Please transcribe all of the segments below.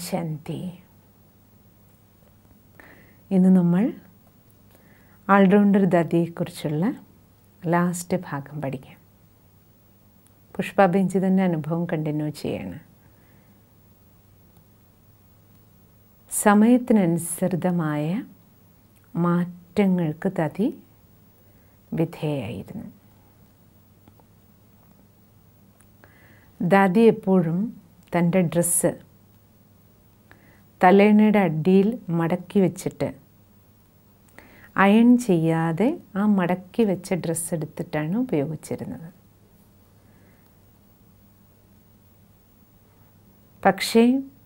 ശാന്തി ഇന്ന് നമ്മൾ all-rounder ദാദിയെക്കുറിച്ചുള്ള last ഭാഗം പഠിക്കാം പുഷ്പ ബെഞ്ച് തന്നെ അനുഭവം കണ്ടിന്യൂ ചെയ്യാണ് സമയത്തിനനുസൃതമായ മാറ്റങ്ങൾക്ക് ദതി വിധേയായിരുന്നു ദാദി എപ്പോഴും തൻ്റെ ഡ്രസ്സ് തലേണയുടെ അടിയിൽ മടക്കി വെച്ചിട്ട് അയൺ ചെയ്യാതെ ആ മടക്കി വെച്ച ഡ്രസ്സ് എടുത്തിട്ടാണ് ഉപയോഗിച്ചിരുന്നത് പക്ഷേ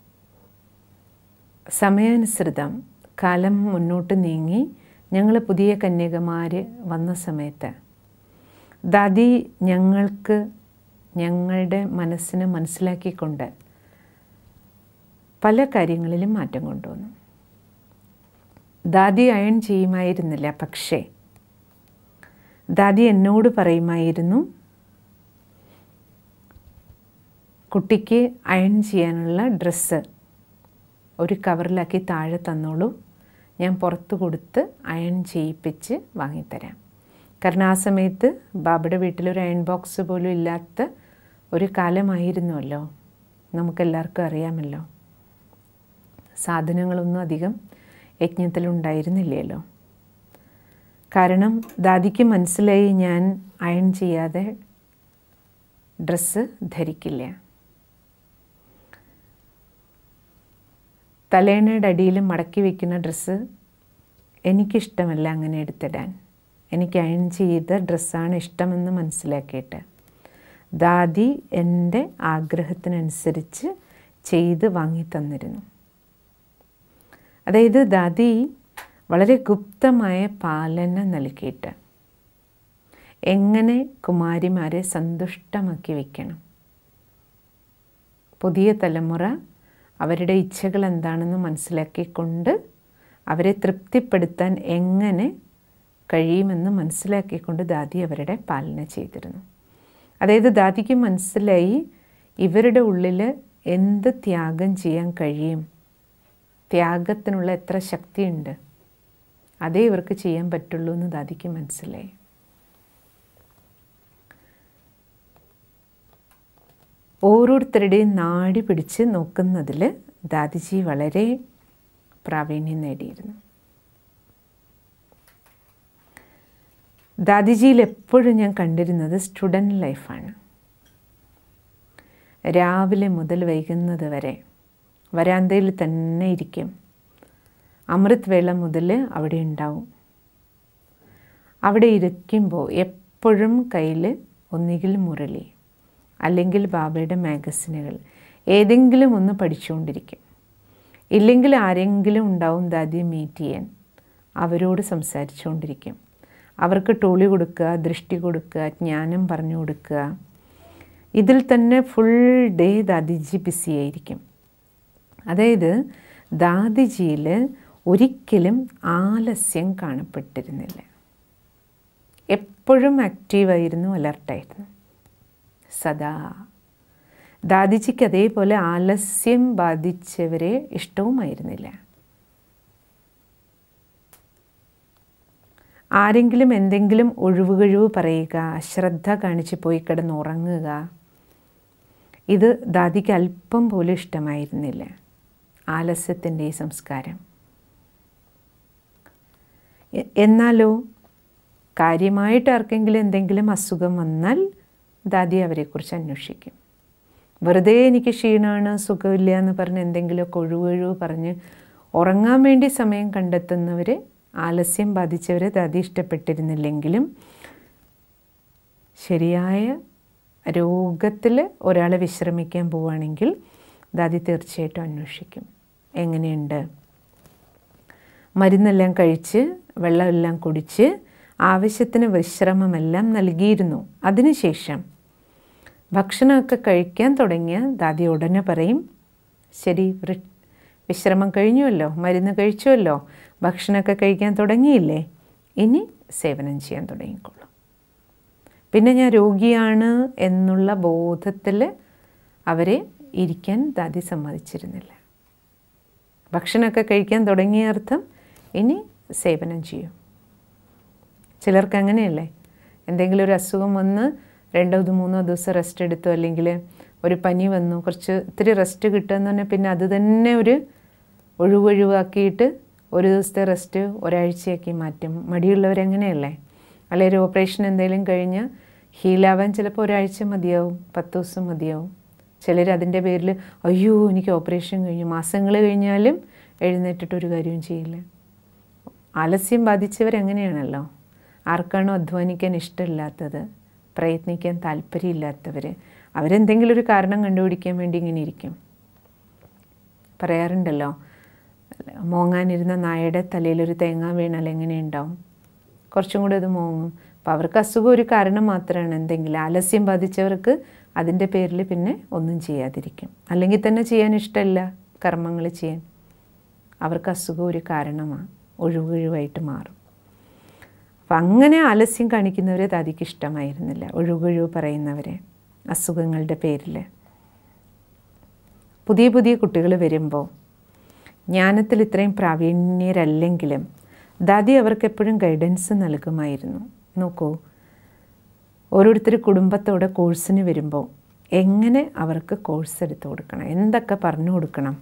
സമയാനുസൃതം കാലം മുന്നോട്ട് നീങ്ങി ഞങ്ങൾ പുതിയ കന്യകമാർ വന്ന സമയത്ത് ദാദി ഞങ്ങൾക്ക് ഞങ്ങളുടെ മനസ്സിനെ മനസ്സിലാക്കിക്കൊണ്ട് പല കാര്യങ്ങളിലും മാറ്റം കൊണ്ടുവന്നു ദാദി അയൺ ചെയ്യുമായിരുന്നില്ല പക്ഷേ ദാദി എന്നോട് പറയുമായിരുന്നു കുട്ടിക്ക് അയൺ ചെയ്യാനുള്ള ഡ്രസ്സ് ഒരു കവറിലാക്കി താഴെ തന്നോളൂ ഞാൻ പുറത്ത് കൊടുത്ത് അയൺ ചെയ്യിപ്പിച്ച് വാങ്ങിത്തരാം കാരണം ആ സമയത്ത് ബാബയുടെ വീട്ടിലൊരു അയൺ ബോക്സ് പോലും ഇല്ലാത്ത ഒരു കാലമായിരുന്നുവല്ലോ നമുക്കെല്ലാവർക്കും അറിയാമല്ലോ സാധനങ്ങളൊന്നും അധികം യജ്ഞത്തിലുണ്ടായിരുന്നില്ലല്ലോ കാരണം ദാദിക്ക് മനസ്സിലായി ഞാൻ അയൺ ചെയ്യാതെ ഡ്രസ്സ് ധരിക്കില്ല തലേണയുടെ അടിയിൽ മടക്കി വയ്ക്കുന്ന ഡ്രസ്സ് എനിക്കിഷ്ടമല്ല അങ്ങനെ എടുത്തിടാൻ എനിക്ക് അയൺ ചെയ്ത ഡ്രസ്സാണ് ഇഷ്ടമെന്ന് മനസ്സിലാക്കിയിട്ട് ദാദി എൻ്റെ ആഗ്രഹത്തിനനുസരിച്ച് ചെയ്ത് വാങ്ങി തന്നിരുന്നു അതായത് ദാദി വളരെ ഗുപ്തമായ പാലന നൽകിയിട്ട് എങ്ങനെ കുമാരിമാരെ സന്തുഷ്ടമാക്കി വയ്ക്കണം പുതിയ തലമുറ അവരുടെ ഇച്ഛകൾ എന്താണെന്ന് മനസ്സിലാക്കിക്കൊണ്ട് അവരെ തൃപ്തിപ്പെടുത്താൻ എങ്ങനെ കഴിയുമെന്ന് മനസ്സിലാക്കിക്കൊണ്ട് ദാദി അവരുടെ പാലന ചെയ്തിരുന്നു അതായത് ദാദിക്ക് മനസ്സിലായി ഇവരുടെ ഉള്ളിൽ എന്ത് ത്യാഗം ചെയ്യാൻ കഴിയും ത്യാഗത്തിനുള്ള എത്ര ശക്തിയുണ്ട് അതേ ഇവർക്ക് ചെയ്യാൻ പറ്റുള്ളൂ എന്ന് ദാദിക്ക് മനസ്സിലായി ഓരോരുത്തരുടെയും നാടി പിടിച്ച് നോക്കുന്നതിൽ ദാദിജി വളരെ പ്രാവീണ്യം നേടിയിരുന്നു ദാദിജിയിൽ എപ്പോഴും ഞാൻ കണ്ടിരുന്നത് സ്റ്റുഡൻറ്റ് ലൈഫാണ് രാവിലെ മുതൽ വൈകുന്നത് വരെ വരാന്തയിൽ തന്നെ ഇരിക്കും അമൃത് വേള മുതൽ അവിടെ ഉണ്ടാവും അവിടെ ഇരിക്കുമ്പോൾ എപ്പോഴും കയ്യിൽ ഒന്നുകിൽ മുരളി അല്ലെങ്കിൽ ബാബയുടെ മാഗസിനുകൾ ഏതെങ്കിലും ഒന്ന് പഠിച്ചുകൊണ്ടിരിക്കും ഇല്ലെങ്കിൽ ആരെങ്കിലും ഉണ്ടാവും ദാദിയെ മീറ്റ് ചെയ്യാൻ അവരോട് സംസാരിച്ചുകൊണ്ടിരിക്കും അവർക്ക് ടോളി കൊടുക്കുക ദൃഷ്ടി കൊടുക്കുക ജ്ഞാനം പറഞ്ഞു കൊടുക്കുക ഇതിൽ തന്നെ ഫുൾ ഡേ ദാദിജി ബിസി ആയിരിക്കും അതായത് ദാദിജിയിൽ ഒരിക്കലും ആലസ്യം കാണപ്പെട്ടിരുന്നില്ല എപ്പോഴും ആക്റ്റീവായിരുന്നു അലർട്ടായിരുന്നു സദാ ദാദിജിക്ക് അതേപോലെ ആലസ്യം ബാധിച്ചവരെ ഇഷ്ടവുമായിരുന്നില്ല ആരെങ്കിലും എന്തെങ്കിലും ഒഴിവുകഴിവ് പറയുക അശ്രദ്ധ കാണിച്ച് പോയി കിടന്നുറങ്ങുക ഇത് ദാദിക്ക് അല്പം പോലും ഇഷ്ടമായിരുന്നില്ല ആലസ്യത്തിൻ്റെ ഈ സംസ്കാരം എന്നാലോ കാര്യമായിട്ട് ആർക്കെങ്കിലും എന്തെങ്കിലും അസുഖം വന്നാൽ ദാദി അവരെക്കുറിച്ച് അന്വേഷിക്കും വെറുതെ എനിക്ക് ക്ഷീണമാണ് സുഖമില്ല എന്ന് പറഞ്ഞ് എന്തെങ്കിലുമൊക്കെ ഒഴിവൊഴിവ് പറഞ്ഞ് ഉറങ്ങാൻ വേണ്ടി സമയം കണ്ടെത്തുന്നവർ ആലസ്യം ബാധിച്ചവരെ ദാദി ഇഷ്ടപ്പെട്ടിരുന്നില്ലെങ്കിലും ശരിയായ രോഗത്തിൽ ഒരാൾ വിശ്രമിക്കാൻ പോവുകയാണെങ്കിൽ ദാദി തീർച്ചയായിട്ടും അന്വേഷിക്കും എങ്ങനെയുണ്ട് മരുന്നെല്ലാം കഴിച്ച് വെള്ളമെല്ലാം കുടിച്ച് ആവശ്യത്തിന് വിശ്രമമെല്ലാം നൽകിയിരുന്നു അതിനുശേഷം ഭക്ഷണമൊക്കെ കഴിക്കാൻ തുടങ്ങിയ ദാദി ഉടനെ പറയും ശരി വിശ്രമം കഴിഞ്ഞുവല്ലോ മരുന്ന് കഴിച്ചുവല്ലോ ഭക്ഷണമൊക്കെ കഴിക്കാൻ തുടങ്ങിയില്ലേ ഇനി സേവനം ചെയ്യാൻ തുടങ്ങിക്കോളൂ പിന്നെ ഞാൻ രോഗിയാണ് എന്നുള്ള ബോധത്തിൽ അവരെ ഇരിക്കാൻ ദാദി സമ്മതിച്ചിരുന്നില്ല ഭക്ഷണമൊക്കെ കഴിക്കാൻ തുടങ്ങിയ അർത്ഥം ഇനി സേവനം ചെയ്യും ചിലർക്ക് അങ്ങനെയല്ലേ എന്തെങ്കിലും ഒരു അസുഖം വന്ന് രണ്ടോ മൂന്നോ ദിവസം റെസ്റ്റ് എടുത്തു അല്ലെങ്കിൽ ഒരു പനി വന്നു കുറച്ച് ഇത്തിരി റെസ്റ്റ് കിട്ടുമെന്ന് പറഞ്ഞാൽ പിന്നെ അത് തന്നെ ഒരു ഒഴിവൊഴിവാക്കിയിട്ട് ഒരു ദിവസത്തെ റെസ്റ്റ് ഒരാഴ്ചയാക്കി മാറ്റും മടിയുള്ളവരങ്ങനെയല്ലേ അല്ലെങ്കിൽ ഒരു ഓപ്പറേഷൻ എന്തെങ്കിലും കഴിഞ്ഞാൽ ഹീലാവാൻ ചിലപ്പോൾ ഒരാഴ്ച മതിയാവും പത്ത് ദിവസം മതിയാവും ചിലർ അതിൻ്റെ പേരിൽ അയ്യോ എനിക്ക് ഓപ്പറേഷൻ കഴിഞ്ഞു മാസങ്ങൾ കഴിഞ്ഞാലും എഴുന്നേറ്റിട്ട് ഒരു കാര്യവും ചെയ്യില്ല ആലസ്യം ബാധിച്ചവരങ്ങനെയാണല്ലോ ആർക്കാണോ അധ്വാനിക്കാൻ ഇഷ്ടമില്ലാത്തത് പ്രയത്നിക്കാൻ താല്പര്യമില്ലാത്തവർ അവരെന്തെങ്കിലും ഒരു കാരണം കണ്ടുപിടിക്കാൻ വേണ്ടി ഇങ്ങനെ ഇരിക്കും പറയാറുണ്ടല്ലോ മോങ്ങാനിരുന്ന നായയുടെ തലയിലൊരു തേങ്ങ വീണാൽ എങ്ങനെയുണ്ടാവും കുറച്ചും കൂടി അത് മോങ്ങും അപ്പോൾ അവർക്ക് അസുഖം ഒരു കാരണം മാത്രമാണ് എന്തെങ്കിലും ആലസ്യം ബാധിച്ചവർക്ക് അതിൻ്റെ പേരിൽ പിന്നെ ഒന്നും ചെയ്യാതിരിക്കും അല്ലെങ്കിൽ തന്നെ ചെയ്യാൻ ഇഷ്ടമില്ല കർമ്മങ്ങൾ ചെയ്യാൻ അവർക്ക് അസുഖം ഒരു കാരണമാണ് ഒഴിവൊഴിവായിട്ട് മാറും അപ്പം അങ്ങനെ ആലസ്യം കാണിക്കുന്നവരെ ദാദിക്ക് ഇഷ്ടമായിരുന്നില്ല ഒഴിവൊഴിവ് പറയുന്നവരെ അസുഖങ്ങളുടെ പേരിൽ പുതിയ പുതിയ കുട്ടികൾ വരുമ്പോൾ ജ്ഞാനത്തിൽ ഇത്രയും പ്രാവീണ്യരല്ലെങ്കിലും ദാദി അവർക്ക് എപ്പോഴും ഗൈഡൻസ് നൽകുമായിരുന്നു നോക്കൂ ഓരോരുത്തർ കുടുംബത്തോടെ കോഴ്സിന് വരുമ്പോൾ എങ്ങനെ അവർക്ക് കോഴ്സ് എടുത്തു കൊടുക്കണം എന്തൊക്കെ പറഞ്ഞു കൊടുക്കണം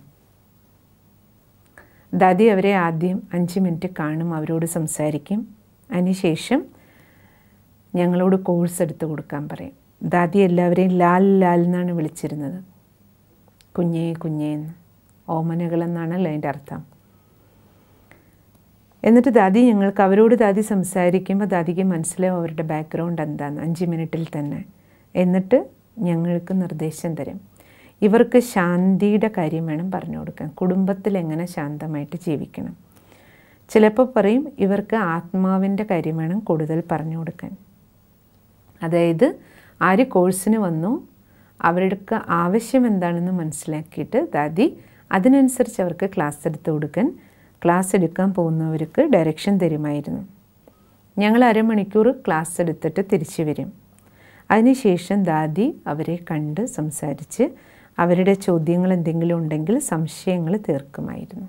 ദാദി അവരെ ആദ്യം അഞ്ച് മിനിറ്റ് കാണും അവരോട് സംസാരിക്കും അതിനുശേഷം ഞങ്ങളോട് കോഴ്സ് എടുത്തു കൊടുക്കാൻ പറയും ദാദി എല്ലാവരെയും ലാൽ ലാൽ എന്നാണ് വിളിച്ചിരുന്നത് കുഞ്ഞേ കുഞ്ഞേ എന്ന് ഓമനകളെന്നാണല്ലോ അതിൻ്റെ അർത്ഥം എന്നിട്ട് ദാദി ഞങ്ങൾക്ക് അവരോട് ദാദി സംസാരിക്കുമ്പോൾ ദാദിക്ക് മനസ്സിലാവും അവരുടെ ബാക്ക്ഗ്രൗണ്ട് എന്താന്ന് അഞ്ച് മിനിറ്റിൽ തന്നെ എന്നിട്ട് ഞങ്ങൾക്ക് നിർദ്ദേശം തരും ഇവർക്ക് ശാന്തിയുടെ കാര്യം വേണം പറഞ്ഞു കൊടുക്കാൻ കുടുംബത്തിൽ എങ്ങനെ ശാന്തമായിട്ട് ജീവിക്കണം ചിലപ്പോൾ പറയും ഇവർക്ക് ആത്മാവിൻ്റെ കാര്യം വേണം കൂടുതൽ പറഞ്ഞു കൊടുക്കാൻ അതായത് ആര് കോഴ്സിന് വന്നു അവർക്ക് ആവശ്യം എന്താണെന്ന് മനസ്സിലാക്കിയിട്ട് ദാദി അതിനനുസരിച്ച് അവർക്ക് ക്ലാസ് എടുത്ത് കൊടുക്കാൻ ക്ലാസ് എടുക്കാൻ പോകുന്നവർക്ക് ഡയറക്ഷൻ തരുമായിരുന്നു ഞങ്ങൾ അരമണിക്കൂർ ക്ലാസ് എടുത്തിട്ട് തിരിച്ചു വരും അതിനുശേഷം ദാദി അവരെ കണ്ട് സംസാരിച്ച് അവരുടെ ചോദ്യങ്ങൾ എന്തെങ്കിലും ഉണ്ടെങ്കിൽ സംശയങ്ങൾ തീർക്കുമായിരുന്നു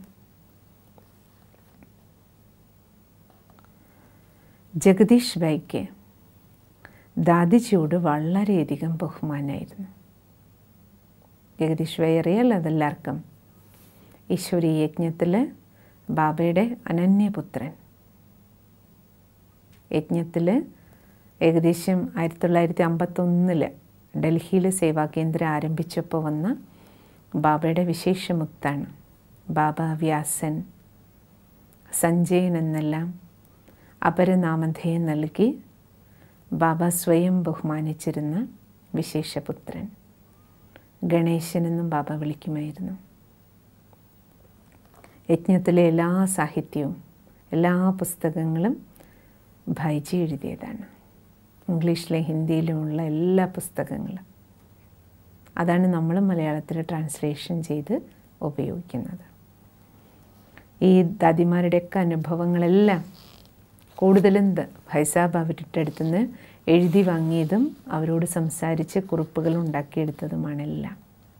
ജഗദീഷ് ബൈക്ക് ദാദിജിയോട് വളരെയധികം ബഹുമാനമായിരുന്നു ജഗദീഷ് ബൈ അറിയാലോ അതെല്ലാവർക്കും ഈശ്വരി യജ്ഞത്തിൽ ബാബയുടെ അനന്യപുത്രൻ യജ്ഞത്തിൽ ഏകദേശം ആയിരത്തി തൊള്ളായിരത്തി അമ്പത്തൊന്നിൽ ഡൽഹിയിൽ സേവാകേന്ദ്രം ആരംഭിച്ചപ്പോൾ വന്ന ബാബയുടെ വിശേഷമുക്താണ് ബാബ വ്യാസൻ സഞ്ജയൻ എന്നെല്ലാം അപരനാമധേയം നൽകി ബാബ സ്വയം ബഹുമാനിച്ചിരുന്ന വിശേഷപുത്രൻ ഗണേശനെന്നും ബാബ വിളിക്കുമായിരുന്നു യജ്ഞത്തിലെ എല്ലാ സാഹിത്യവും എല്ലാ പുസ്തകങ്ങളും ഭൈജി എഴുതിയതാണ് ഇംഗ്ലീഷിലെ ഹിന്ദിയിലുമുള്ള എല്ലാ പുസ്തകങ്ങളും അതാണ് നമ്മൾ മലയാളത്തിൽ ട്രാൻസ്ലേഷൻ ചെയ്ത് ഉപയോഗിക്കുന്നത് ഈ ദാദിമാരുടെയൊക്കെ അനുഭവങ്ങളെല്ലാം കൂടുതലും ഭൈസാബ് അവരുടെ അടുത്തുനിന്ന് എഴുതി വാങ്ങിയതും അവരോട് സംസാരിച്ച് കുറിപ്പുകൾ ഉണ്ടാക്കിയെടുത്തതുമാണെല്ലാം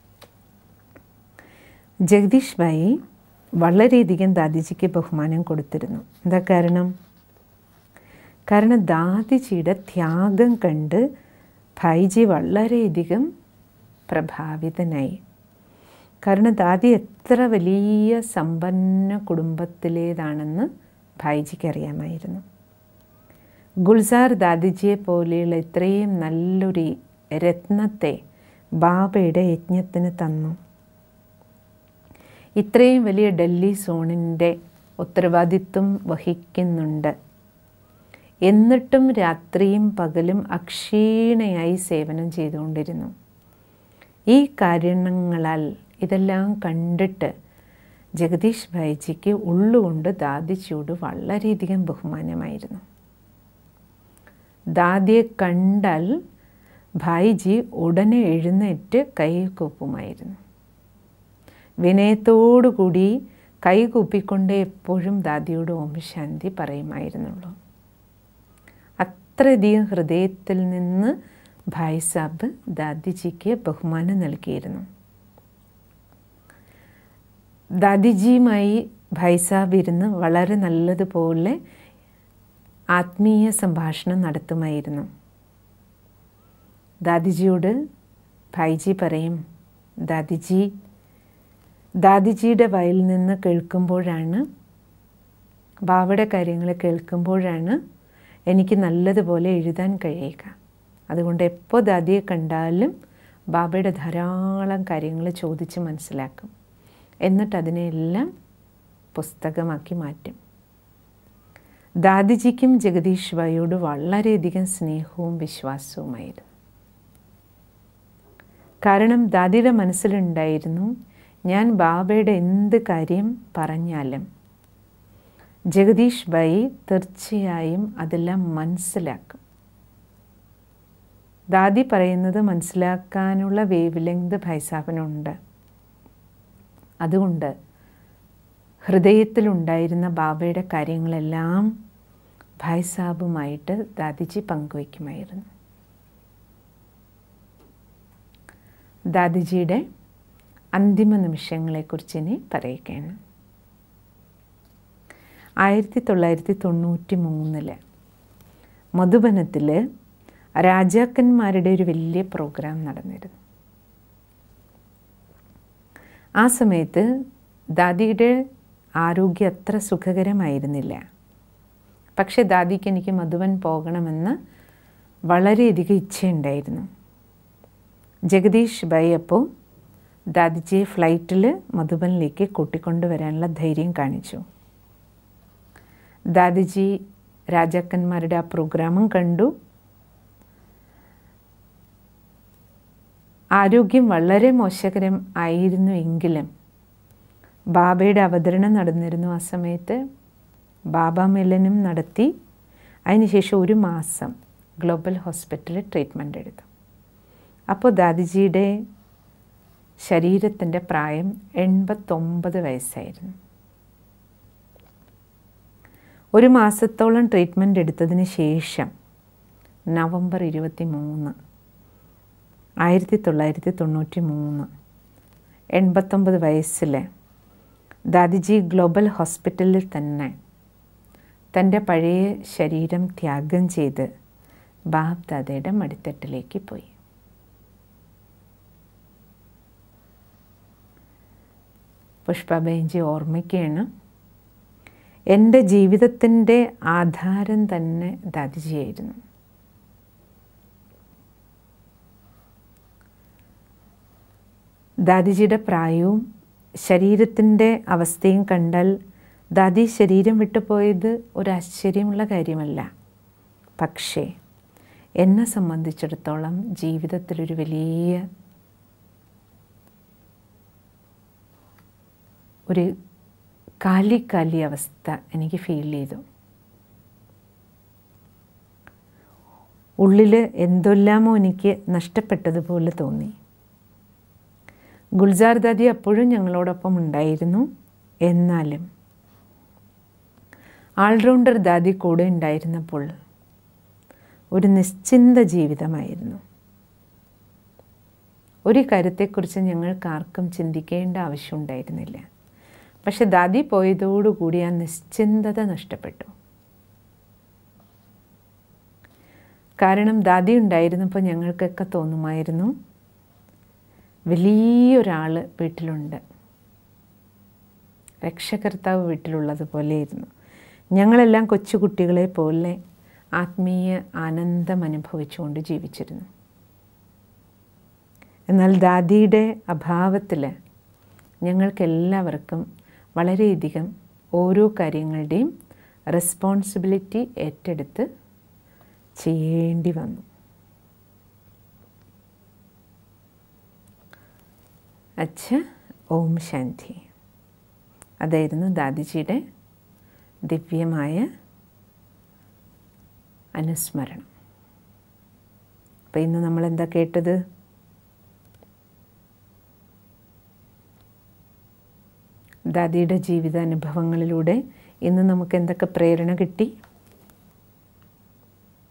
ജഗദീഷ് ഭായി വളരെയധികം ദാദിജിക്ക് ബഹുമാനം കൊടുത്തിരുന്നു എന്താ കാരണം കാരണം ദാദിജിയുടെ ത്യാഗം കണ്ട് ഭായിജി വളരെയധികം പ്രഭാവിതനായി കാരണം ദാദി എത്ര വലിയ സമ്പന്ന കുടുംബത്തിലേതാണെന്ന് ഭായിജിക്ക് അറിയാമായിരുന്നു ഗുൽസാർ ദാദിജിയെ പോലെയുള്ള ഇത്രയും നല്ലൊരു രത്നത്തെ ബാബയുടെ യജ്ഞത്തിന് തന്നു ഇത്രയും വലിയ ഡൽഹി സോണിൻ്റെ ഉത്തരവാദിത്വം വഹിക്കുന്നുണ്ട് എന്നിട്ടും രാത്രിയും പകലും അക്ഷീണയായി സേവനം ചെയ്തുകൊണ്ടിരുന്നു ഈ കാരണങ്ങളാൽ ഇതെല്ലാം കണ്ടിട്ട് ജഗദീഷ് ഭായിജിക്ക് ഉള്ളുകൊണ്ട് ദാദിജിയോട് വളരെയധികം ബഹുമാനമായിരുന്നു ദാദിയെ കണ്ടാൽ ഭായിജി ഉടനെ എഴുന്നേറ്റ് കൈകൂപ്പുമായിരുന്നു വിനയത്തോടുകൂടി കൈകൂപ്പിക്കൊണ്ട് എപ്പോഴും ദാദിയോട് ഓം ശാന്തി പറയുമായിരുന്നുള്ളൂ അത്രയധികം ഹൃദയത്തിൽ നിന്ന് ഭായ് സാബ് ദാദിജിക്ക് ബഹുമാനം നൽകിയിരുന്നു ദാദിജിയുമായി ഭായിസാബ് ഇരുന്ന് വളരെ നല്ലതുപോലെ ആത്മീയ സംഭാഷണം നടത്തുമായിരുന്നു ദാദിജിയോട് ഭായിജി പറയും ദാദിജി ദാദിജിയുടെ വയൽ നിന്ന് കേൾക്കുമ്പോഴാണ് ബാബയുടെ കാര്യങ്ങൾ കേൾക്കുമ്പോഴാണ് എനിക്ക് നല്ലതുപോലെ എഴുതാൻ കഴിയുക അതുകൊണ്ട് എപ്പോൾ ദാദിയെ കണ്ടാലും ബാബയുടെ ധാരാളം കാര്യങ്ങൾ ചോദിച്ച് മനസ്സിലാക്കും എന്നിട്ട് അതിനെല്ലാം പുസ്തകമാക്കി മാറ്റും ദാദിജിക്കും ജഗദീഷ് ഭായിയോട് വളരെയധികം സ്നേഹവും വിശ്വാസവുമായിരുന്നു കാരണം ദാദിയുടെ മനസ്സിലുണ്ടായിരുന്നു ഞാൻ ബാബയുടെ എന്ത് കാര്യം പറഞ്ഞാലും ജഗദീഷ് ഭായി തീർച്ചയായും അതെല്ലാം മനസ്സിലാക്കും ദാദി പറയുന്നത് മനസ്സിലാക്കാനുള്ള വേവ് ലെങ്ത് ഭൈസാബിനുണ്ട് അതുകൊണ്ട് ഹൃദയത്തിലുണ്ടായിരുന്ന ബാബയുടെ കാര്യങ്ങളെല്ലാം ഭായ്സാബുമായിട്ട് ദാദിജി പങ്കുവയ്ക്കുമായിരുന്നു ദാദിജിയുടെ അന്തിമ നിമിഷങ്ങളെക്കുറിച്ച് ഇനി പറയുകയാണ് ആയിരത്തി തൊള്ളായിരത്തി തൊണ്ണൂറ്റി മൂന്നില് മധുബനത്തിൽ രാജാക്കന്മാരുടെ ഒരു വലിയ പ്രോഗ്രാം നടന്നിരുന്നു ആ സമയത്ത് ദാദിയുടെ ആരോഗ്യം അത്ര സുഖകരമായിരുന്നില്ല പക്ഷേ ദാദിക്ക് എനിക്ക് മധുബൻ പോകണമെന്ന് വളരെയധികം ഇച്ഛയുണ്ടായിരുന്നു ജഗദീഷ് ഭായി അപ്പോൾ ദാദിജിയെ ഫ്ലൈറ്റിൽ മധുബനിലേക്ക് കൂട്ടിക്കൊണ്ടുവരാനുള്ള ധൈര്യം കാണിച്ചു ദാദിജി രാജാക്കന്മാരുടെ ആ പ്രോഗ്രാമും കണ്ടു ആരോഗ്യം വളരെ മോശകരം ആയിരുന്നു എങ്കിലും ബാബയുടെ അവതരണം നടന്നിരുന്നു ആ സമയത്ത് ബാബ മെല്ലനും നടത്തി അതിനുശേഷം ഒരു മാസം ഗ്ലോബൽ ഹോസ്പിറ്റലിൽ ട്രീറ്റ്മെൻ്റ് എടുത്തു അപ്പോൾ ദാദിജിയുടെ ശരീരത്തിൻ്റെ പ്രായം എൺപത്തൊമ്പത് വയസ്സായിരുന്നു ഒരു മാസത്തോളം ട്രീറ്റ്മെൻ്റ് എടുത്തതിന് ശേഷം നവംബർ ഇരുപത്തി മൂന്ന് ആയിരത്തി തൊള്ളായിരത്തി തൊണ്ണൂറ്റി മൂന്ന് എൺപത്തൊമ്പത് വയസ്സിൽ ദാദിജി ഗ്ലോബൽ ഹോസ്പിറ്റലിൽ തന്നെ തൻ്റെ പഴയ ശരീരം ത്യാഗം ചെയ്ത് ബാബ് ദാദയുടെ മടിത്തട്ടിലേക്ക് പോയി പുഷ്പബേഞ്ചി ഓർമ്മിക്കുകയാണ് എൻ്റെ ജീവിതത്തിൻ്റെ ആധാരം തന്നെ ദാദിജിയായിരുന്നു ദാദിജിയുടെ പ്രായവും ശരീരത്തിൻ്റെ അവസ്ഥയും കണ്ടാൽ ദാദി ശരീരം വിട്ടുപോയത് ഒരു ആശ്ചര്യമുള്ള കാര്യമല്ല പക്ഷേ എന്നെ സംബന്ധിച്ചിടത്തോളം ജീവിതത്തിലൊരു വലിയ ഒരു കാലി കാലി അവസ്ഥ എനിക്ക് ഫീൽ ചെയ്തു ഉള്ളിൽ എന്തെല്ലാമോ എനിക്ക് നഷ്ടപ്പെട്ടതുപോലെ തോന്നി ഗുൽസാർ ദാദി അപ്പോഴും ഞങ്ങളോടൊപ്പം ഉണ്ടായിരുന്നു എന്നാലും ആൾറൗണ്ടർ ദാദി കൂടെ ഉണ്ടായിരുന്നപ്പോൾ ഒരു നിശ്ചിന്ത ജീവിതമായിരുന്നു ഒരു കാര്യത്തെക്കുറിച്ച് ഞങ്ങൾക്ക് ആർക്കും ചിന്തിക്കേണ്ട ആവശ്യമുണ്ടായിരുന്നില്ല പക്ഷെ ദാദി പോയതോടുകൂടി ആ നിശ്ചിന്തത നഷ്ടപ്പെട്ടു കാരണം ദാദി ഉണ്ടായിരുന്നപ്പോൾ ഞങ്ങൾക്കൊക്കെ തോന്നുമായിരുന്നു വലിയൊരാൾ വീട്ടിലുണ്ട് രക്ഷകർത്താവ് വീട്ടിലുള്ളതുപോലെയായിരുന്നു ഞങ്ങളെല്ലാം കൊച്ചുകുട്ടികളെ പോലെ ആത്മീയ ആനന്ദം അനുഭവിച്ചുകൊണ്ട് ജീവിച്ചിരുന്നു എന്നാൽ ദാദിയുടെ അഭാവത്തിൽ ഞങ്ങൾക്കെല്ലാവർക്കും വളരെയധികം ഓരോ കാര്യങ്ങളുടെയും റെസ്പോൺസിബിലിറ്റി ഏറ്റെടുത്ത് ചെയ്യേണ്ടി വന്നു അച്ഛ ഓം ശാന്തി അതായിരുന്നു ദാദിജിയുടെ ദിവ്യമായ അനുസ്മരണം അപ്പം ഇന്ന് നമ്മൾ എന്താ കേട്ടത് ദാദിയുടെ ജീവിതാനുഭവങ്ങളിലൂടെ ഇന്ന് നമുക്ക് എന്തൊക്കെ പ്രേരണ കിട്ടി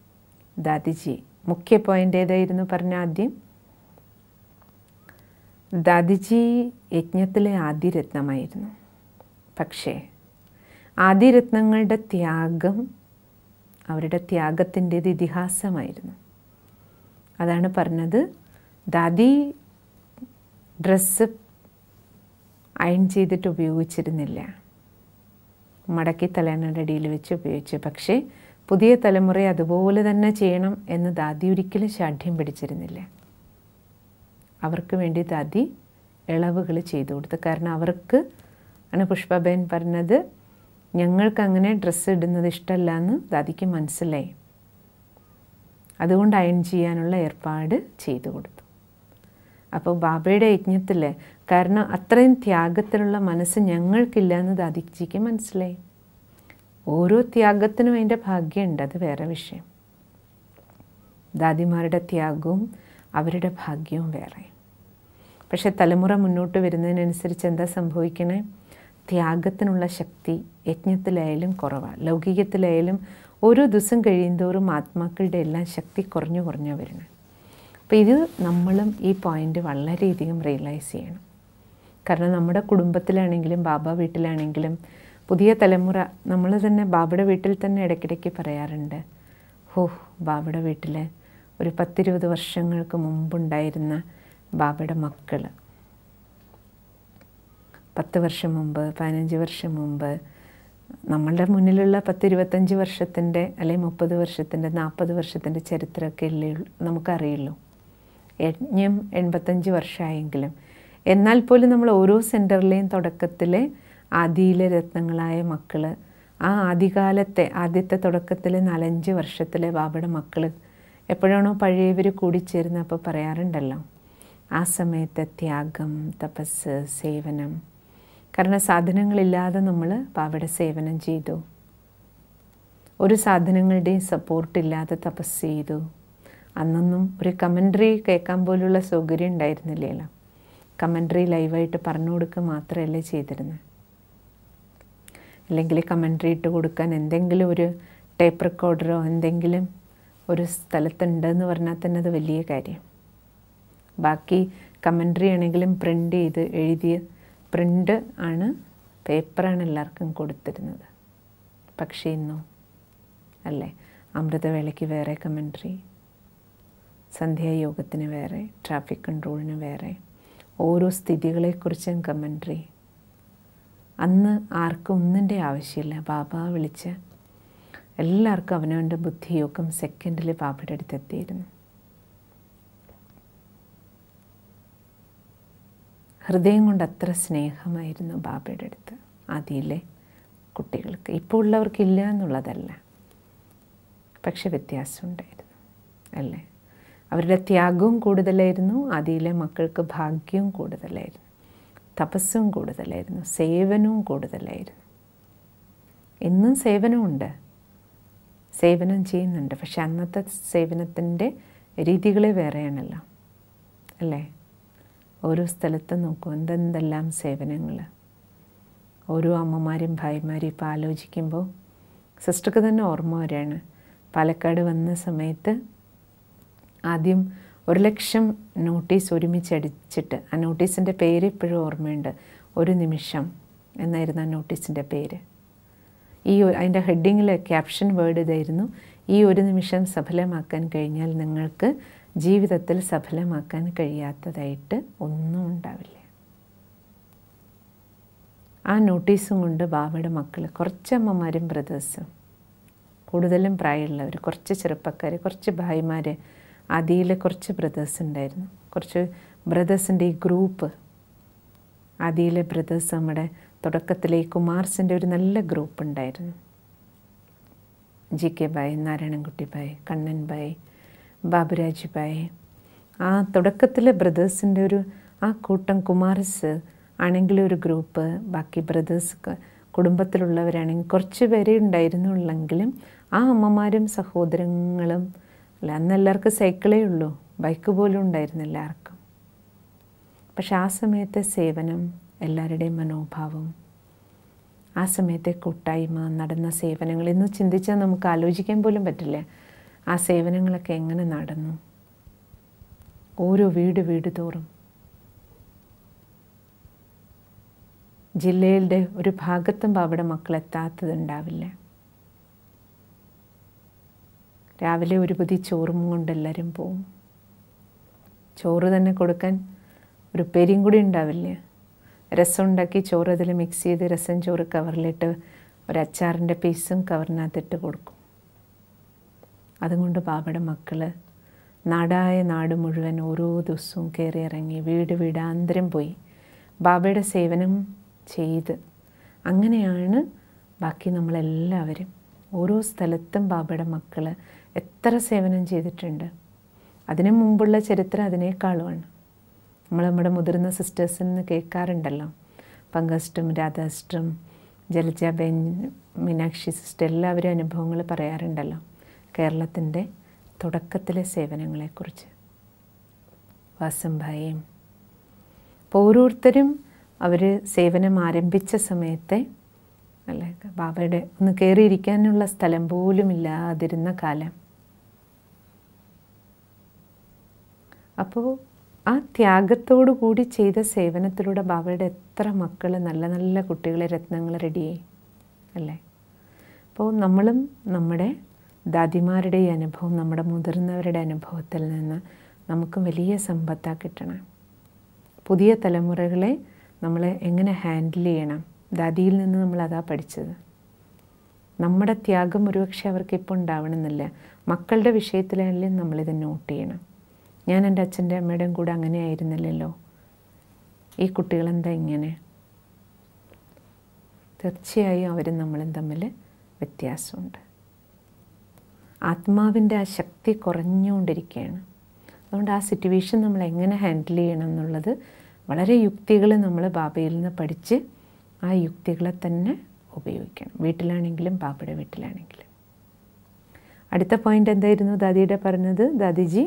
ദാദിജി മുഖ്യ പോയിൻ്റ് ഏതായിരുന്നു പറഞ്ഞ ആദ്യം ദാദിജി യജ്ഞത്തിലെ ആദിരത്നമായിരുന്നു പക്ഷേ ആദിരത്നങ്ങളുടെ ത്യാഗം അവരുടെ ത്യാഗത്തിൻ്റേത് ഇതിഹാസമായിരുന്നു അതാണ് പറഞ്ഞത് ദാദി ഡ്രസ്സ് അയൺ ചെയ്തിട്ട് ഉപയോഗിച്ചിരുന്നില്ല മടക്കി തലേണയുടെ അടിയിൽ വെച്ച് ഉപയോഗിച്ചു പക്ഷേ പുതിയ തലമുറ അതുപോലെ തന്നെ ചെയ്യണം എന്ന് ദാദി ഒരിക്കലും ശാഠ്യം പിടിച്ചിരുന്നില്ല അവർക്ക് വേണ്ടി ദാദി ഇളവുകൾ ചെയ്തു കൊടുത്തു കാരണം അവർക്ക് ആണ് പുഷ്പബേൻ പറഞ്ഞത് ഞങ്ങൾക്ക് അങ്ങനെ ഡ്രസ്സ് ഇടുന്നത് ഇഷ്ടമല്ല എന്ന് ദാദിക്ക് മനസ്സിലായി അതുകൊണ്ട് അയൺ ചെയ്യാനുള്ള ഏർപ്പാട് ചെയ്തു കൊടുത്തു അപ്പോൾ ബാബയുടെ യജ്ഞത്തിൽ കാരണം അത്രയും ത്യാഗത്തിലുള്ള മനസ്സ് ഞങ്ങൾക്കില്ല എന്ന് ദാദിജിക്ക് മനസ്സിലായി ഓരോ ത്യാഗത്തിനും അതിൻ്റെ ഭാഗ്യമുണ്ട് അത് വേറെ വിഷയം ദാദിമാരുടെ ത്യാഗവും അവരുടെ ഭാഗ്യവും വേറെ പക്ഷെ തലമുറ മുന്നോട്ട് വരുന്നതിനനുസരിച്ച് എന്താ സംഭവിക്കണേ ത്യാഗത്തിനുള്ള ശക്തി യജ്ഞത്തിലായാലും കുറവാണ് ലൗകികത്തിലായാലും ഓരോ ദിവസം കഴിയുന്തോറും ആത്മാക്കളുടെ എല്ലാം ശക്തി കുറഞ്ഞു കുറഞ്ഞു വരണം അപ്പോൾ ഇത് നമ്മളും ഈ പോയിൻ്റ് വളരെയധികം റിയലൈസ് ചെയ്യണം കാരണം നമ്മുടെ കുടുംബത്തിലാണെങ്കിലും ബാബ വീട്ടിലാണെങ്കിലും പുതിയ തലമുറ നമ്മൾ തന്നെ ബാബയുടെ വീട്ടിൽ തന്നെ ഇടയ്ക്കിടയ്ക്ക് പറയാറുണ്ട് ഹോ ബാബയുടെ വീട്ടിൽ ഒരു പത്തിരുപത് വർഷങ്ങൾക്ക് മുമ്പുണ്ടായിരുന്ന ബാബയുടെ മക്കൾ പത്ത് വർഷം മുമ്പ് പതിനഞ്ച് വർഷം മുമ്പ് നമ്മളുടെ മുന്നിലുള്ള പത്ത് ഇരുപത്തഞ്ച് വർഷത്തിൻ്റെ അല്ലെങ്കിൽ മുപ്പത് വർഷത്തിൻ്റെ നാൽപ്പത് വർഷത്തിൻ്റെ ചരിത്രമൊക്കെ അല്ലേ നമുക്കറിയുള്ളൂ യജ്ഞം എൺപത്തഞ്ച് വർഷമായെങ്കിലും എന്നാൽ പോലും നമ്മൾ ഓരോ സെൻറ്ററിലെയും തുടക്കത്തിലെ ആദിയിലെ രത്നങ്ങളായ മക്കൾ ആ ആദ്യകാലത്തെ ആദ്യത്തെ തുടക്കത്തിലെ നാലഞ്ച് വർഷത്തിലെ ബാബയുടെ മക്കൾ എപ്പോഴാണോ പഴയവർ കൂടിച്ചേരുന്ന അപ്പോൾ പറയാറുണ്ടല്ലോ ആ സമയത്തെ ത്യാഗം തപസ് സേവനം കാരണം സാധനങ്ങളില്ലാതെ നമ്മൾ ബാബയുടെ സേവനം ചെയ്തു ഒരു സാധനങ്ങളുടെയും സപ്പോർട്ടില്ലാതെ തപസ് ചെയ്തു അന്നൊന്നും ഒരു കമൻട്രി കേൾക്കാൻ പോലുള്ള സൗകര്യം ഉണ്ടായിരുന്നില്ലല്ലോ കമൻട്രി ലൈവായിട്ട് പറഞ്ഞു കൊടുക്കുക മാത്രമല്ലേ ചെയ്തിരുന്നത് അല്ലെങ്കിൽ കമൻട്രി ഇട്ട് കൊടുക്കാൻ എന്തെങ്കിലും ഒരു ടേപ്പ് റെക്കോർഡറോ എന്തെങ്കിലും ഒരു സ്ഥലത്തുണ്ടെന്ന് പറഞ്ഞാൽ തന്നെ അത് വലിയ കാര്യം ബാക്കി കമൻട്രി ആണെങ്കിലും പ്രിൻ്റ് ചെയ്ത് എഴുതിയ പ്രിൻ്റ് ആണ് പേപ്പറാണ് എല്ലാവർക്കും കൊടുത്തിരുന്നത് പക്ഷേ ഇന്നോ അല്ലേ അമൃതവേളയ്ക്ക് വേറെ കമൻട്രി സന്ധ്യായോഗത്തിന് വേറെ ട്രാഫിക് കൺട്രോളിന് വേറെ ഓരോ സ്ഥിതികളെക്കുറിച്ചും കമൻട്രി അന്ന് ആർക്കും ഒന്നിൻ്റെ ആവശ്യമില്ല ബാബ വിളിച്ച് എല്ലാവർക്കും അവനവൻ്റെ ബുദ്ധിയോഗം സെക്കൻഡിൽ ബാബയുടെ അടുത്ത് എത്തിയിരുന്നു ഹൃദയം കൊണ്ട് അത്ര സ്നേഹമായിരുന്നു ബാബയുടെ അടുത്ത് ആദിയിലെ കുട്ടികൾക്ക് ഇപ്പോൾ ഉള്ളവർക്കില്ല എന്നുള്ളതല്ല പക്ഷെ വ്യത്യാസമുണ്ടായിരുന്നു അല്ലേ അവരുടെ ത്യാഗവും കൂടുതലായിരുന്നു ആദിയിലെ മക്കൾക്ക് ഭാഗ്യവും കൂടുതലായിരുന്നു തപസ്സും കൂടുതലായിരുന്നു സേവനവും കൂടുതലായിരുന്നു ഇന്നും സേവനമുണ്ട് സേവനം ചെയ്യുന്നുണ്ട് പക്ഷെ അന്നത്തെ സേവനത്തിൻ്റെ രീതികളെ വേറെയാണല്ലോ അല്ലേ ഓരോ സ്ഥലത്തും നോക്കൂ എന്തെന്തെല്ലാം സേവനങ്ങൾ ഓരോ അമ്മമാരും ഭായിമാരും ഇപ്പോൾ ആലോചിക്കുമ്പോൾ സിസ്റ്റർക്ക് തന്നെ ഓർമ്മ വരികയാണ് പാലക്കാട് വന്ന സമയത്ത് ആദ്യം ഒരു ലക്ഷം നോട്ടീസ് ഒരുമിച്ച് അടിച്ചിട്ട് ആ നോട്ടീസിൻ്റെ പേര് ഇപ്പോഴും ഓർമ്മയുണ്ട് ഒരു നിമിഷം എന്നായിരുന്നു ആ നോട്ടീസിൻ്റെ പേര് ഈ അതിൻ്റെ ഹെഡിങ്ങിൽ ക്യാപ്ഷൻ വേർഡ് ഇതായിരുന്നു ഈ ഒരു നിമിഷം സഫലമാക്കാൻ കഴിഞ്ഞാൽ നിങ്ങൾക്ക് ജീവിതത്തിൽ സഫലമാക്കാൻ കഴിയാത്തതായിട്ട് ഒന്നും ഉണ്ടാവില്ല ആ നോട്ടീസും കൊണ്ട് ബാബയുടെ മക്കൾ കുറച്ച് അമ്മമാരും ബ്രദേഴ്സും കൂടുതലും പ്രായമുള്ളവർ കുറച്ച് ചെറുപ്പക്കാർ കുറച്ച് ഭായിമാർ ആദിയിൽ കുറച്ച് ബ്രദേഴ്സ് ഉണ്ടായിരുന്നു കുറച്ച് ബ്രദേഴ്സിൻ്റെ ഈ ഗ്രൂപ്പ് ആദിയിലെ ബ്രദേഴ്സ് നമ്മുടെ തുടക്കത്തിലെ ഈ കുമാർസിൻ്റെ ഒരു നല്ല ഗ്രൂപ്പ് ഉണ്ടായിരുന്നു ജി കെ ബായ് നാരായണൻകുട്ടി ബായ് കണ്ണൻ ബായ് ബാബുരാജ് ബായ് ആ തുടക്കത്തിലെ ബ്രദേഴ്സിൻ്റെ ഒരു ആ കൂട്ടം കുമാർസ് ആണെങ്കിലും ഒരു ഗ്രൂപ്പ് ബാക്കി ബ്രദേഴ്സ് കുടുംബത്തിലുള്ളവരാണെങ്കിൽ കുറച്ച് പേരെ ഉണ്ടായിരുന്നുള്ളെങ്കിലും ആ അമ്മമാരും സഹോദരങ്ങളും അല്ല അന്ന് എല്ലാവർക്കും സൈക്കിളേ ഉള്ളൂ ബൈക്ക് പോലും ഉണ്ടായിരുന്നില്ല ആർക്കും പക്ഷെ ആ സമയത്തെ സേവനം എല്ലാവരുടെയും മനോഭാവം ആ സമയത്തെ കൂട്ടായ്മ നടന്ന സേവനങ്ങൾ ഇന്ന് ചിന്തിച്ചാൽ നമുക്ക് ആലോചിക്കാൻ പോലും പറ്റില്ല ആ സേവനങ്ങളൊക്കെ എങ്ങനെ നടന്നു ഓരോ വീട് വീട് തോറും ജില്ലയുടെ ഒരു ഭാഗത്തും ബാബയുടെ മക്കൾ എത്താത്തതുണ്ടാവില്ല രാവിലെ ഒരു പൊതി ചോറും കൊണ്ട് എല്ലാവരും പോവും ചോറ് തന്നെ കൊടുക്കാൻ ഒരു പെരിയും കൂടി ഉണ്ടാവില്ല രസം ഉണ്ടാക്കി ചോറ് അതിൽ മിക്സ് ചെയ്ത് രസം ചോറ് കവറിലിട്ട് ഒരു അച്ചാറിൻ്റെ പീസും കവറിനകത്തിട്ട് കൊടുക്കും അതുകൊണ്ട് ബാബയുടെ മക്കൾ നാടായ നാട് മുഴുവൻ ഓരോ ദിവസവും കയറി ഇറങ്ങി വീട് വീടാന്തരം പോയി ബാബയുടെ സേവനം ചെയ്ത് അങ്ങനെയാണ് ബാക്കി നമ്മളെല്ലാവരും ഓരോ സ്ഥലത്തും ബാബയുടെ മക്കൾ എത്ര സേവനം ചെയ്തിട്ടുണ്ട് അതിനു മുമ്പുള്ള ചരിത്രം അതിനേക്കാളുമാണ് നമ്മൾ നമ്മുടെ മുതിർന്ന സിസ്റ്റേഴ്സിൽ നിന്ന് കേൾക്കാറുണ്ടല്ലോ പങ്കസ്റ്റം രാധാഷ്ടം ജലജ ബെൻ മീനാക്ഷി സിസ്റ്റർ എല്ലാവരും അനുഭവങ്ങൾ പറയാറുണ്ടല്ലോ കേരളത്തിൻ്റെ തുടക്കത്തിലെ സേവനങ്ങളെക്കുറിച്ച് വാസംഭായിയും അപ്പോൾ ഓരോരുത്തരും അവർ സേവനം ആരംഭിച്ച സമയത്തെ അല്ലേ ബാബയുടെ ഒന്ന് കയറിയിരിക്കാനുള്ള സ്ഥലം പോലും ഇല്ലാതിരുന്ന കാലം അപ്പോൾ ആ ത്യാഗത്തോടു കൂടി ചെയ്ത സേവനത്തിലൂടെ ബാബയുടെ എത്ര മക്കൾ നല്ല നല്ല കുട്ടികളെ രത്നങ്ങൾ റെഡിയായി അല്ലേ അപ്പോൾ നമ്മളും നമ്മുടെ ദാദിമാരുടെ ഈ അനുഭവം നമ്മുടെ മുതിർന്നവരുടെ അനുഭവത്തിൽ നിന്ന് നമുക്ക് വലിയ സമ്പത്താണ് കിട്ടണം പുതിയ തലമുറകളെ നമ്മൾ എങ്ങനെ ഹാൻഡിൽ ചെയ്യണം ദാദിയിൽ നിന്ന് നമ്മൾ അതാ പഠിച്ചത് നമ്മുടെ ത്യാഗം ഒരുപക്ഷെ അവർക്ക് ഇപ്പോൾ ഉണ്ടാവണമെന്നില്ല മക്കളുടെ വിഷയത്തിലായാലും നമ്മളിത് നോട്ട് ചെയ്യണം ഞാൻ എൻ്റെ അച്ഛൻ്റെ അമ്മയുടെയും കൂടെ അങ്ങനെ ആയിരുന്നില്ലല്ലോ ഈ കുട്ടികളെന്താ ഇങ്ങനെ തീർച്ചയായും അവരും നമ്മളും തമ്മിൽ വ്യത്യാസമുണ്ട് ആത്മാവിൻ്റെ ആ ശക്തി കുറഞ്ഞുകൊണ്ടിരിക്കുകയാണ് അതുകൊണ്ട് ആ സിറ്റുവേഷൻ നമ്മൾ എങ്ങനെ ഹാൻഡിൽ ചെയ്യണം എന്നുള്ളത് വളരെ യുക്തികൾ നമ്മൾ ബാബയിൽ നിന്ന് പഠിച്ച് ആ യുക്തികളെ തന്നെ ഉപയോഗിക്കണം വീട്ടിലാണെങ്കിലും ബാബയുടെ വീട്ടിലാണെങ്കിലും അടുത്ത പോയിന്റ് എന്തായിരുന്നു ദാദിയുടെ പറഞ്ഞത് ദാദിജി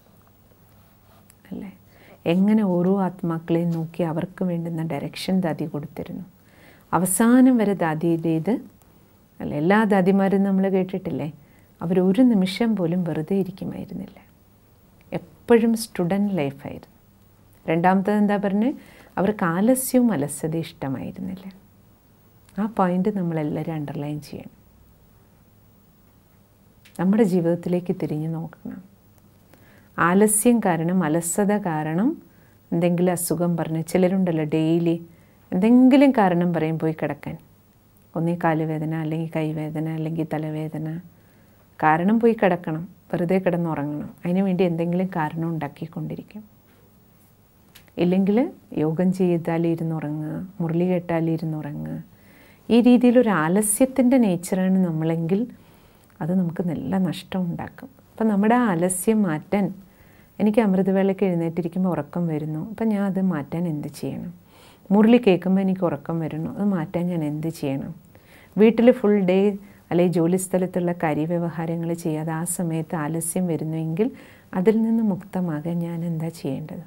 അല്ലേ എങ്ങനെ ഓരോ ആത്മാക്കളെയും നോക്കി അവർക്ക് വേണ്ടുന്ന ഡയറക്ഷൻ ദാദി കൊടുത്തിരുന്നു അവസാനം വരെ ദാദിയുടേത് അല്ല എല്ലാ ദാദിമാരും നമ്മൾ കേട്ടിട്ടില്ലേ അവരൊരു നിമിഷം പോലും വെറുതെ ഇരിക്കുമായിരുന്നില്ല എപ്പോഴും സ്റ്റുഡൻറ്റ് ലൈഫായിരുന്നു രണ്ടാമത്തത് എന്താ പറഞ്ഞ് അവർക്ക് ആലസ്യവും അലസത ഇഷ്ടമായിരുന്നില്ല ആ പോയിന്റ് നമ്മളെല്ലാവരും അണ്ടർലൈൻ ചെയ്യണം നമ്മുടെ ജീവിതത്തിലേക്ക് തിരിഞ്ഞു നോക്കണം ആലസ്യം കാരണം അലസത കാരണം എന്തെങ്കിലും അസുഖം പറഞ്ഞ് ചിലരുണ്ടല്ലോ ഡെയിലി എന്തെങ്കിലും കാരണം പറയും പോയി കിടക്കാൻ ഒന്നീ കാലുവേദന അല്ലെങ്കിൽ കൈവേദന അല്ലെങ്കിൽ തലവേദന കാരണം പോയി കിടക്കണം വെറുതെ കിടന്നുറങ്ങണം അതിനു വേണ്ടി എന്തെങ്കിലും കാരണം ഉണ്ടാക്കിക്കൊണ്ടിരിക്കും ഇല്ലെങ്കിൽ യോഗം ചെയ്താൽ ഇരുന്നുറങ്ങുക മുരളി കേട്ടാൽ ഇരുന്നുറങ്ങുക ഈ രീതിയിലൊരു ആലസ്യത്തിൻ്റെ നേച്ചറാണ് നമ്മളെങ്കിൽ അത് നമുക്ക് നല്ല നഷ്ടം ഉണ്ടാക്കും അപ്പം നമ്മുടെ ആ ആലസ്യം മാറ്റാൻ എനിക്ക് അമൃതവേളയ്ക്ക് എഴുന്നേറ്റിരിക്കുമ്പോൾ ഉറക്കം വരുന്നു അപ്പം ഞാൻ അത് മാറ്റാൻ എന്ത് ചെയ്യണം മുരളി കേൾക്കുമ്പോൾ എനിക്ക് ഉറക്കം വരുന്നു അത് മാറ്റാൻ ഞാൻ എന്ത് ചെയ്യണം വീട്ടിൽ ഫുൾ ഡേ അല്ലെങ്കിൽ ജോലി സ്ഥലത്തുള്ള കാര്യവ്യവഹാരങ്ങൾ ചെയ്യാതെ ആ സമയത്ത് ആലസ്യം വരുന്നുവെങ്കിൽ അതിൽ നിന്ന് മുക്തമാകാൻ ഞാൻ എന്താ ചെയ്യേണ്ടത്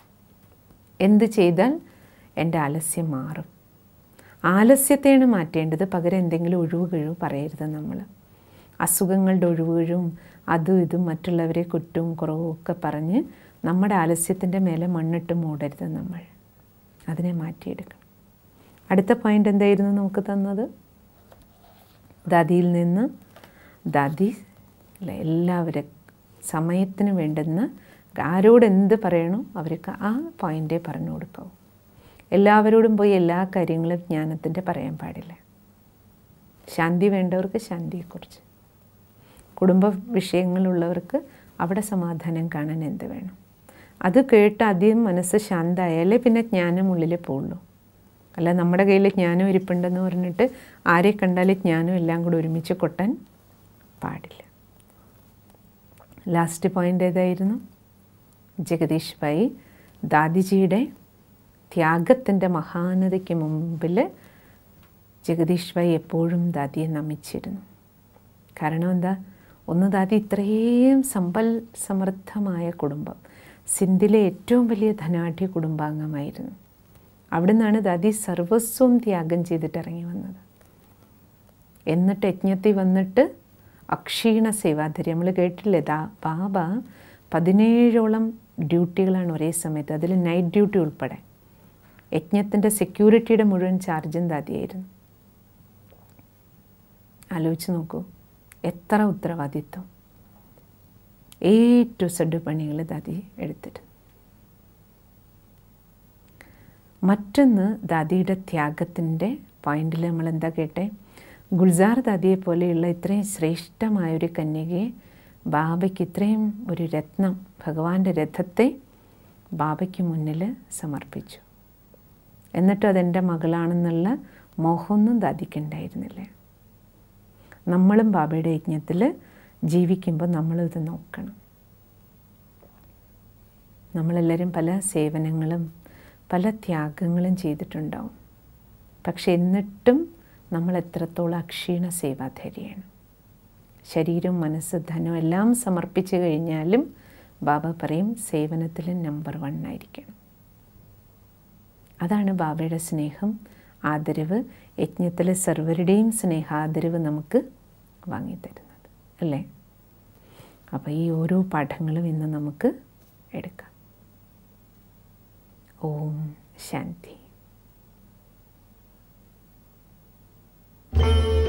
എന്ത് ചെയ്താൽ എൻ്റെ ആലസ്യം മാറും ആലസ്യത്തെയാണ് മാറ്റേണ്ടത് പകരം എന്തെങ്കിലും ഒഴിവ് കഴിവ് പറയരുത് നമ്മൾ അസുഖങ്ങളുടെ ഒഴിവ് കഴിവും അതും ഇതും മറ്റുള്ളവരെ കുറ്റവും കുറവും ഒക്കെ പറഞ്ഞ് നമ്മുടെ ആലസ്യത്തിൻ്റെ മേലെ മണ്ണിട്ട് മൂടരുത് നമ്മൾ അതിനെ മാറ്റിയെടുക്കണം അടുത്ത പോയിന്റ് എന്തായിരുന്നു നമുക്ക് തന്നത് ദാദിയിൽ നിന്ന് ദാദി അല്ല എല്ലാവരും സമയത്തിന് വേണ്ടുന്ന ആരോട് എന്ത് പറയണോ അവർക്ക് ആ പോയിൻ്റേ പറഞ്ഞു കൊടുക്കാവൂ എല്ലാവരോടും പോയി എല്ലാ കാര്യങ്ങളും ജ്ഞാനത്തിൻ്റെ പറയാൻ പാടില്ല ശാന്തി വേണ്ടവർക്ക് ശാന്തിയെക്കുറിച്ച് കുടുംബ വിഷയങ്ങളുള്ളവർക്ക് അവിടെ സമാധാനം കാണാൻ എന്ത് വേണം അത് കേട്ട് ആദ്യം മനസ്സ് ശാന്തമായാലേ പിന്നെ ജ്ഞാനം ഉള്ളിൽ പോവുള്ളൂ അല്ല നമ്മുടെ കയ്യിൽ ജ്ഞാനം ഇരിപ്പുണ്ടെന്ന് പറഞ്ഞിട്ട് ആരെ കണ്ടാലും ജ്ഞാനം എല്ലാം കൂടെ ഒരുമിച്ച് കൊട്ടാൻ പാടില്ല ലാസ്റ്റ് പോയിൻ്റ് ഏതായിരുന്നു ജഗദീഷ് ഭായി ദാദിജിയുടെ ത്യാഗത്തിൻ്റെ മഹാനതയ്ക്ക് മുമ്പിൽ ജഗദീഷ് ഭായി എപ്പോഴും ദാദിയെ നമിച്ചിരുന്നു കാരണം എന്താ ഒന്ന് ദാദി ഇത്രയും സമ്പൽ സമൃദ്ധമായ കുടുംബം സിന്ധിലെ ഏറ്റവും വലിയ ധനാഢ്യ കുടുംബാംഗമായിരുന്നു അവിടെ നിന്നാണ് ദാദി സർവസ്വം ത്യാഗം ചെയ്തിട്ട് ഇറങ്ങി വന്നത് എന്നിട്ട് യജ്ഞത്തിൽ വന്നിട്ട് അക്ഷീണ സേവാധരി നമ്മൾ കേട്ടില്ലേ ദാ ബാബ പതിനേഴോളം ഡ്യൂട്ടികളാണ് ഒരേ സമയത്ത് അതിൽ നൈറ്റ് ഡ്യൂട്ടി ഉൾപ്പെടെ യജ്ഞത്തിൻ്റെ സെക്യൂരിറ്റിയുടെ മുഴുവൻ ചാർജും ദാദിയായിരുന്നു ആലോചിച്ച് നോക്കൂ എത്ര ഉത്തരവാദിത്വം എ ടു സെഡ് പണികൾ ദാദി എടുത്തിരുന്നു മറ്റൊന്ന് ദാദിയുടെ ത്യാഗത്തിൻ്റെ പോയിന്റിൽ നമ്മൾ എന്താ കേട്ടെ ഗുൽസാർ ദാദിയെ പോലെയുള്ള ഇത്രയും ശ്രേഷ്ഠമായൊരു കന്യകയെ ബാബയ്ക്ക് ഇത്രയും ഒരു രത്നം ഭഗവാന്റെ രഥത്തെ ബാബയ്ക്ക് മുന്നിൽ സമർപ്പിച്ചു എന്നിട്ട് അതെൻ്റെ മകളാണെന്നുള്ള മോഹമൊന്നും ദാദിക്കുണ്ടായിരുന്നില്ല നമ്മളും ബാബയുടെ യജ്ഞത്തിൽ ജീവിക്കുമ്പോൾ നമ്മളിത് നോക്കണം നമ്മളെല്ലാവരും പല സേവനങ്ങളും പല ത്യാഗങ്ങളും ചെയ്തിട്ടുണ്ടാവും പക്ഷെ എന്നിട്ടും നമ്മൾ എത്രത്തോളം അക്ഷീണ സേവാധാരിയാണ് ശരീരം മനസ്സ് ധനം എല്ലാം സമർപ്പിച്ചു കഴിഞ്ഞാലും ബാബ പറയും സേവനത്തിൽ നമ്പർ വൺ ആയിരിക്കണം അതാണ് ബാബയുടെ സ്നേഹം ആദരവ് യജ്ഞത്തിലെ സർവരുടെയും സ്നേഹാദരവ് നമുക്ക് വാങ്ങിത്തരുന്നത് അല്ലേ അപ്പോൾ ഈ ഓരോ പാഠങ്ങളും ഇന്ന് നമുക്ക് എടുക്കാം ഓം ശാന്തി